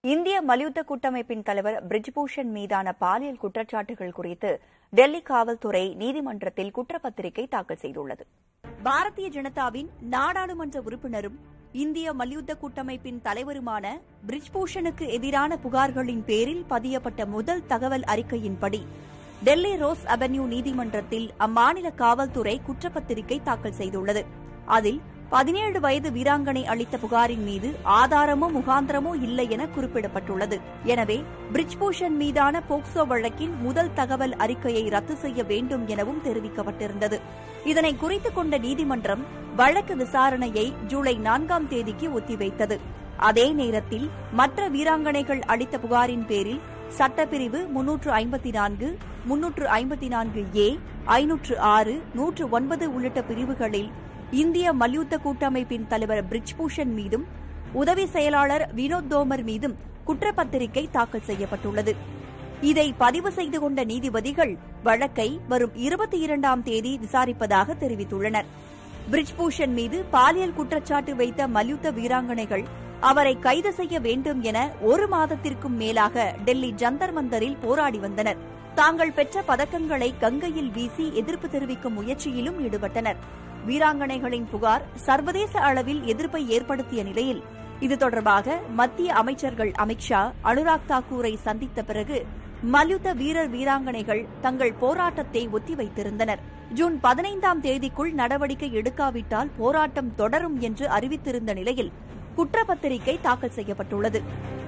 இந்திய மல்யுத்த கூட்டமைப்பின் தலைவர் பிரிஜ்பூஷன் மீதான பாலியல் குற்றச்சாட்டுகள் குறித்து டெல்லி காவல்துறை நீதிமன்றத்தில் குற்றப்பத்திரிகை தாக்கல் செய்துள்ளது பாரதிய ஜனதாவின் நாடாளுமன்ற உறுப்பினரும் இந்திய மல்யுத்த கூட்டமைப்பின் தலைவருமான பிரிஜ்பூஷனுக்கு எதிரான புகார்களின் பேரில் பதியப்பட்ட முதல் தகவல் அறிக்கையின்படி டெல்லி ரோஸ் அவென்யூ நீதிமன்றத்தில் அம்மாநில காவல்துறை குற்றப்பத்திரிகை தாக்கல் செய்துள்ளது அதில் பதினேழு வயது வீராங்கனை அளித்த புகாரின் மீது ஆதாரமோ முகாந்திரமோ இல்லை என குறிப்பிடப்பட்டுள்ளது எனவே பிரிஜ்பூஷன் மீதான போக்சோ வழக்கின் முதல் தகவல் அறிக்கையை ரத்து செய்ய வேண்டும் எனவும் தெரிவிக்கப்பட்டிருந்தது இதனை குறித்துக் கொண்ட நீதிமன்றம் வழக்கு விசாரணையை ஜூலை நான்காம் தேதிக்கு ஒத்திவைத்தது அதே நேரத்தில் மற்ற வீராங்கனைகள் அளித்த புகாரின் பேரில் சட்டப்பிரிவு முன்னூற்று ஐம்பத்தி நான்கு முன்னூற்று ஐம்பத்தி நான்கு ஏ ஐநூற்று ஆறு நூற்று ஒன்பது உள்ளிட்ட பிரிவுகளில் இந்திய மல்யுத்த கூட்டமைப்பின் தலைவர் பிரிஜ்பூஷன் மீதும் உதவி செயலாளர் வினோத் தோமர் மீதும் குற்றப்பத்திரிகை தாக்கல் செய்யப்பட்டுள்ளது இதை பதிவு செய்து கொண்ட நீதிபதிகள் வழக்கை வரும் இருபத்தி இரண்டாம் தேதி விசாரிப்பதாக தெரிவித்துள்ளனர் பிரிஜ்பூஷன் மீது பாலியல் குற்றச்சாட்டு வைத்த மல்யுத்த வீராங்கனைகள் அவரை கைது செய்ய வேண்டும் என ஒரு மாதத்திற்கும் மேலாக டெல்லி ஜந்தர் மந்தரில் போராடி வந்தனர் தாங்கள் பெற்ற பதக்கங்களை கங்கையில் வீசி எதிர்ப்பு தெரிவிக்கும் முயற்சியிலும் ஈடுபட்டனர் வீராங்கனைகளின் புகார் சர்வதேச அளவில் எதிர்ப்பை ஏற்படுத்திய நிலையில் இது தொடர்பாக மத்திய அமைச்சர்கள் அமித்ஷா அனுராக் தாக்கூரை சந்தித்த பிறகு மல்யுத்த வீரர் வீராங்கனைகள் தங்கள் போராட்டத்தை ஒத்திவைத்திருந்தனர் ஜூன் பதினைந்தாம் தேதிக்குள் நடவடிக்கை எடுக்காவிட்டால் போராட்டம் தொடரும் என்று அறிவித்திருந்த நிலையில் குற்றப்பத்திரிகை தாக்கல் செய்யப்பட்டுள்ளது